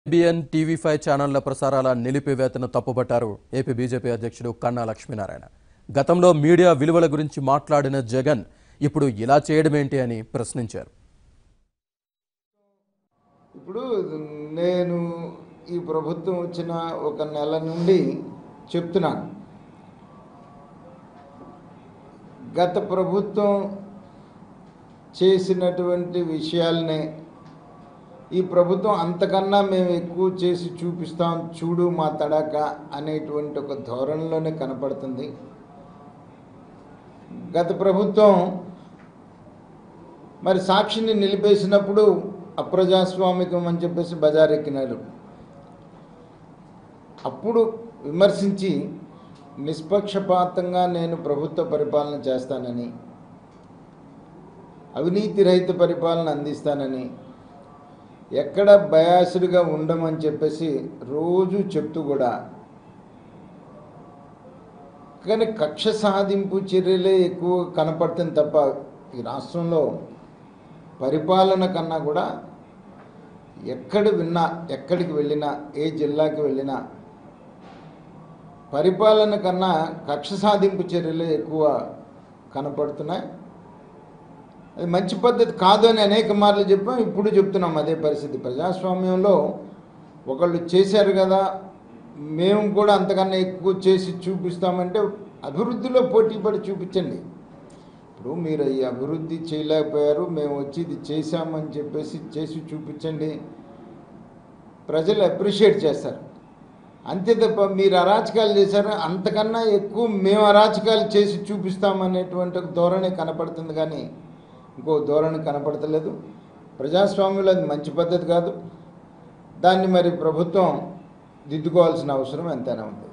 B N TV five ఛానళ్ల ప్రసారాల నిలిపివేతను తప్పుపట్టారు ఏపీ బీజేపీ అధ్యక్షుడు కన్నా లక్ష్మీనారాయణ గతంలో మీడియా విలువల గురించి మాట్లాడిన జగన్ ఇప్పుడు ఇలా చేయడమేంటి అని ప్రశ్నించారు ఇప్పుడు నేను ఈ ప్రభుత్వం వచ్చిన ఒక నెల నుండి చెప్తున్నాను గత ప్రభుత్వం చేసినటువంటి విషయాలనే ఈ ప్రభుత్వం అంతకన్నా మేము ఎక్కువ చేసి చూపిస్తాం చూడు మా తడాక అనేటువంటి ఒక ధోరణిలోనే కనపడుతుంది గత ప్రభుత్వం మరి సాక్షిని నిలిపేసినప్పుడు అప్రజాస్వామికం అని చెప్పేసి బజారెక్కినారు అప్పుడు విమర్శించి నిష్పక్షపాతంగా నేను ప్రభుత్వ పరిపాలన చేస్తానని అవినీతి రహిత పరిపాలన అందిస్తానని ఎక్కడ బయాసుడిగా ఉండమని చెప్పేసి రోజు చెప్తూ కూడా కానీ కక్ష సాధింపు చర్యలే ఎక్కువ కనపడుతుంది తప్ప ఈ రాష్ట్రంలో పరిపాలన కన్నా కూడా ఎక్కడ విన్నా ఎక్కడికి వెళ్ళినా ఏ జిల్లాకి వెళ్ళినా పరిపాలన కన్నా కక్ష సాధింపు చర్యలు ఎక్కువ కనపడుతున్నాయి అది మంచి పద్ధతి కాదు అని అనేక మార్లు చెప్పాం ఇప్పుడు చెప్తున్నాం అదే పరిస్థితి ప్రజాస్వామ్యంలో ఒకళ్ళు చేశారు కదా మేము కూడా అంతకన్నా ఎక్కువ చేసి చూపిస్తామంటే అభివృద్ధిలో పోటీ పడి చూపించండి ఇప్పుడు మీరు ఈ అభివృద్ధి చేయలేకపోయారు మేము వచ్చి ఇది చేశామని చెప్పేసి చేసి చూపించండి ప్రజలు అప్రిషియేట్ చేస్తారు అంతే తప్ప మీరు అరాచకాలు చేశారు అంతకన్నా ఎక్కువ మేము అరాచకాలు చేసి చూపిస్తామనేటువంటి ఒక ధోరణి కనపడుతుంది కానీ ఇంకో ధోరణి కనపడతలేదు ప్రజాస్వామ్యంలో అది మంచి పద్ధతి కాదు దాన్ని మరి ప్రభుత్వం దిద్దుకోవాల్సిన అవసరం ఎంతైనా ఉంది